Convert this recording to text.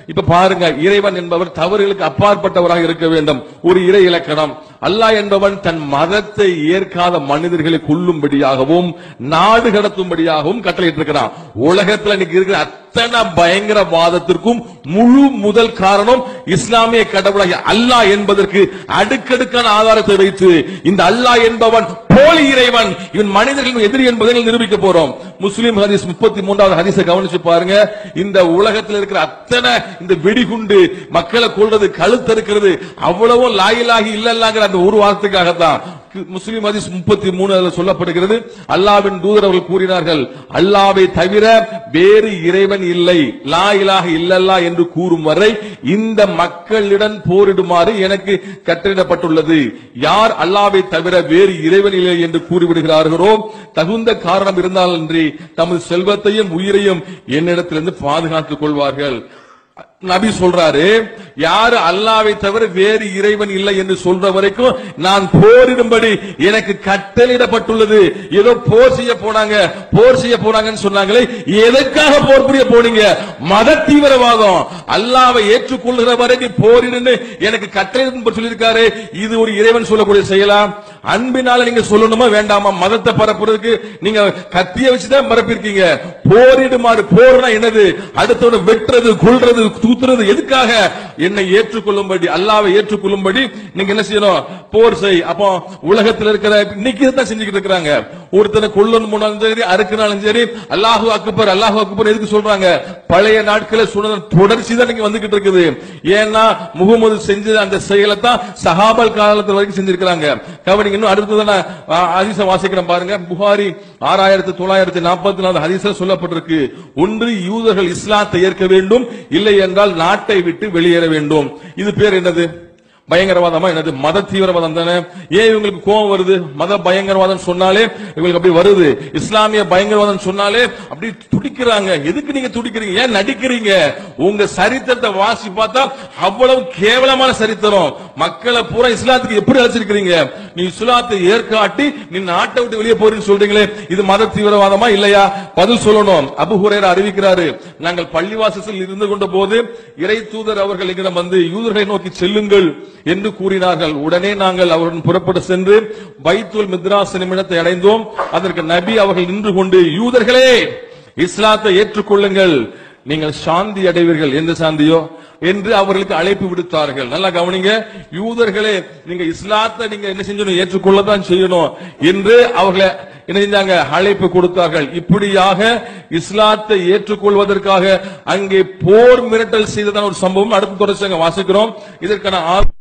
இப்ப பாருங்க இறைவன் என்பவர் தவறுகளுக்கு அப்பாற்பட்டவராக இருக்க வேண்டும் ஒரு இறை இலக்கணம் அல்லாஹ் என்பவன் தன் மதத்தை ஏற்காத மனிதர்களை கொல்லும்படியாகவும் நாடு கடத்தும்படியாகவும் கட்டளையிட்டிருக்கிறான் உலகத்துல இன்னைக்கு இருக்கிற அத்தனை பயங்கரவாதத்திற்கும் முழு முதல் காரணம் இஸ்லாமிய கடவுளாகிய அல்லாஹ் என்பதற்கு அடுக்கடுக்கான ஆதாரத்தை வைத்து இந்த அல்லாஹ் என்பவன் போலி இறைவன் இவன் மனிதர்களின் எதிரி என்பதை நிரூபிக்க போறோம் முஸ்லிம் ஹதீஸ் முப்பத்தி மூன்றாவது ஹதீஸை கவனிச்சு பாருங்க இந்த உலகத்தில் இருக்கிற அத்தனை இந்த வெடிகுண்டு மக்களை கொள்றது கழுத்தறுக்கிறது அவ்வளவும் லாயிலாகி இல்லல்லாங்கிற அந்த ஒரு வார்த்தைக்காகத்தான் முஸ்லிம் ஹதீஸ் முப்பத்தி மூணு அதுல சொல்லப்படுகிறது அல்லாவின் தூதர் அவர்கள் கூறினார்கள் அல்லாவை தவிர வேறு இறைவன் இல்லை லா இலாஹ இல்லல்லா என்று கூறும் வரை இந்த மக்களிடம் போரிடுமாறு எனக்கு கட்டளிடப்பட்டுள்ளது யார் அல்லாவை தவிர வேறு இறைவன் இல்லை என்று கூறிவிடுகிறார்களோ தகுந்த காரணம் இருந்தாலன்றி தமது செல்வத்தையும் உயிரையும் என்னிடத்திலிருந்து பாதுகாத்துக் கொள்வார்கள் நபி சொல்றாரு யாரு அல்லாவை தவிர வேறு இறைவன் இல்லை என்று சொல்ற வரைக்கும் நான் போரிடும்படி எனக்கு கட்டளையிடப்பட்டுள்ளது ஏதோ போர் செய்ய போனாங்க போர் செய்ய போனாங்கன்னு சொன்னாங்களே எதற்காக போர் புரிய போனீங்க மத தீவிரவாதம் அல்லாவை ஏற்றுக்கொள்கிற வரை நீ போரிடுன்னு எனக்கு கட்டளை சொல்லியிருக்காரு இது ஒரு இறைவன் சொல்லக்கூடிய செயலா அன்பினால நீங்க சொல்லணுமா வேண்டாமா மதத்தை பரப்புறதுக்கு நீங்க கத்திய வச்சுதான் பரப்பிருக்கீங்க போரிடுமாறு போர்னா என்னது அடுத்தவன வெட்டுறது கொள்றது தூத்துறது எதுக்காக என்னை ஏற்றுக்கொள்ளும்படி அல்லாவை ஏற்றுக்கொள்ளும்படி நீங்க என்ன செய்யணும் போர் செய் அப்போ உலகத்தில் இருக்கிற இன்னைக்கு தான் செஞ்சுக்கிட்டு இருக்கிறாங்க ஒருத்தனை கொல்லணும் போனாலும் சரி அறுக்கினாலும் சரி அல்லாஹு அக்பர் அல்லாஹு அக்பர் எதுக்கு சொல்றாங்க பழைய நாட்களில் சொன்ன தொடர்ச்சி தான் நீங்க வந்துகிட்டு இருக்குது ஏன்னா முகமது செஞ்ச அந்த செயலை தான் சஹாபல் காலத்து வரைக்கும் செஞ்சிருக்கிறாங்க கவனிங்க இன்னும் அடுத்ததான ஹதீஸ வாசிக்கிறோம் பாருங்க புகாரி ஆறாயிரத்தி தொள்ளாயிரத்தி நாற்பத்தி நாலு ஹதீஸ்ல சொல்லப்பட்டிருக்கு ஒன்று யூதர்கள் இஸ்லாத்தை ஏற்க வேண்டும் இல்லை என்றால் நாட்டை விட்டு வெளியேற வேண்டும் இது பேர் என்னது பயங்கரவாதமா என்னது மத தீவிரவாதம் தானே ஏன் இவங்களுக்கு கோபம் வருது மத பயங்கரவாதம் சொன்னாலே இவங்களுக்கு அப்படி வருது இஸ்லாமிய பயங்கரவாதம் சொன்னாலே அப்படி துடிக்கிறாங்க எதுக்கு நீங்க துடிக்கிறீங்க ஏன் நடிக்கிறீங்க உங்க சரித்திரத்தை வாசி பார்த்தா அவ்வளவு கேவலமான சரித்திரம் மக்களை பூரா இஸ்லாத்துக்கு எப்படி அழைச்சிருக்கிறீங்க நீ இஸ்லாத்தை ஏற்காட்டி நீ நாட்டை விட்டு வெளியே போறீன்னு சொல்றீங்களே இது மத தீவிரவாதமா இல்லையா பதில் சொல்லணும் அபு ஹுரேரா அறிவிக்கிறாரு நாங்கள் பள்ளிவாசலில் இருந்து கொண்ட போது இறை தூதர் அவர்கள் எங்களிடம் வந்து யூதர்களை நோக்கி செல்லுங்கள் என்று கூறினார்கள் உடனே நாங்கள் அவருடன் புறப்பட்டு சென்று பைத்துல் மித்ராஸ் நிமிடத்தை அடைந்தோம் அதற்கு நபி அவர்கள் நின்று கொண்டு யூதர்களே இஸ்லாத்தை ஏற்றுக்கொள்ளுங்கள் நீங்கள் சாந்தி அடைவீர்கள் எந்த சாந்தியோ என்று அவர்களுக்கு அழைப்பு விடுத்தார்கள் நல்லா கவனிங்க யூதர்களே நீங்க இஸ்லாத்தை நீங்க என்ன செஞ்சணும் ஏற்றுக்கொள்ளத்தான் செய்யணும் என்று அவர்களை என்ன செஞ்சாங்க அழைப்பு கொடுத்தார்கள் இப்படியாக இஸ்லாத்தை ஏற்றுக்கொள்வதற்காக அங்கே போர் மிரட்டல் செய்ததான ஒரு சம்பவம் அடுத்த தொடர்ச்சி வாசிக்கிறோம் இதற்கான ஆ-